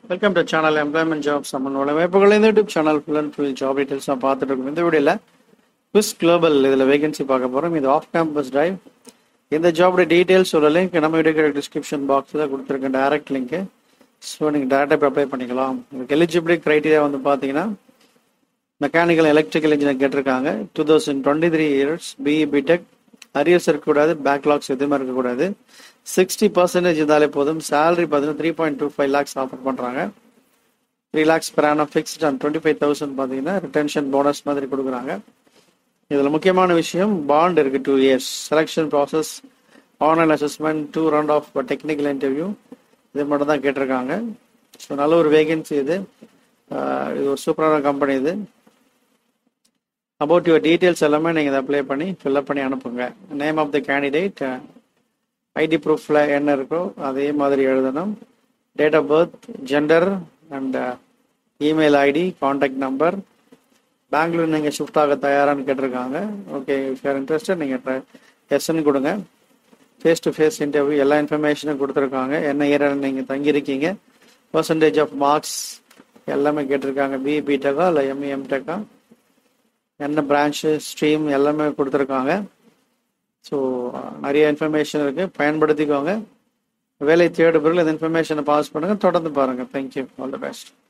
welcome to channel employment job சம்மந்தோட வாய்ப்புகள் இந்த YouTube channel full and full job டீட்டெயில்ஸாக பார்த்துட்டு இருக்கோம் இந்த வீடியோவில் குவிஸ் குளோபல் இதில் வேகன்சி பார்க்க போகிறோம் இது ஆஃப் கேம்பஸ் டிரைவ் இந்த ஜாபோட டீட்டெயில்ஸ் உள்ள லிங்க் நம்ம வீடியோ டிஸ்கிரிப்ஷன் பாக்ஸில் கொடுத்துருக்கேன் டைரக்ட் லிங்க்கு ஸோ நீங்கள் டேரெக்டாக அப்ளை பண்ணிக்கலாம் உங்களுக்கு எலிஜிபிலிட்டி க்ரைட்டீரியா வந்து பார்த்தீங்கன்னா மெக்கானிக்கல் எலக்ட்ரிக்கல் இன்ஜினியர் கேட்டிருக்காங்க two thousand twenty three years BE BTech arrears இருக்கக்கூடாது பேக்லாக்ஸ் எதுவுமே இருக்கக்கூடாது சிக்ஸ்டி பர்சன்டேஜ் இருந்தாலே போதும் சேலரி பார்த்தீங்கன்னா three point two five lakhs offer பண்ணுறாங்க three lakhs per annum fixed and twenty five thousand பார்த்தீங்கன்னா ரிட்டன்ஷன் போனஸ் மாதிரி கொடுக்குறாங்க இதில் முக்கியமான விஷயம் பாண்ட் இருக்குது two years selection process online assessment two round of technical interview இது மட்டும் தான் கேட்டிருக்காங்க ஸோ நல்ல ஒரு வேகன்சி இது ஆஹ் இது ஒரு சூப்பரான கம்பெனி இது அபவுட் யுவர் டீட்டெயில்ஸ் எல்லாமே நீங்கள் இதை அப்ளை பண்ணி ஃபில்அப் பண்ணி அனுப்புங்க name of the candidate ID ப்ரூஃபில் என்ன இருக்கோ அதே மாதிரி எழுதணும் date of birth gender and email ID contact number Bangalore நீங்கள் ஷிஃப்ட் ஆக தயாரான்னு கேட்டிருக்காங்க ஓகே இஃப் யூஆர் இன்ட்ரெஸ்டட் நீங்கள் எஸ்ன்னு கொடுங்க ஃபேஸ் டு ஃபேஸ் இன்டர்வியூ எல்லா இன்ஃபர்மேஷனும் கொடுத்துருக்காங்க என்ன ஏரியாவில் நீங்கள் தங்கியிருக்கீங்க பர்சன்டேஜ் ஆஃப் மார்க்ஸ் எல்லாமே கேட்டிருக்காங்க பிஇ பிடெக்கா இல்லை எம்இ எம்டெக்கா என்ன பிரான்ச்சு ஸ்ட்ரீம் எல்லாமே கொடுத்துருக்காங்க ஸோ நிறைய இன்ஃபர்மேஷன் இருக்குது பயன்படுத்திக்கோங்க வேலை தேடுபவர்கள் இந்த இன்ஃபர்மேஷனை பாஸ் பண்ணுங்கள் தொடர்ந்து பாருங்கள் தேங்க்யூ ஆல் த பெஸ்ட்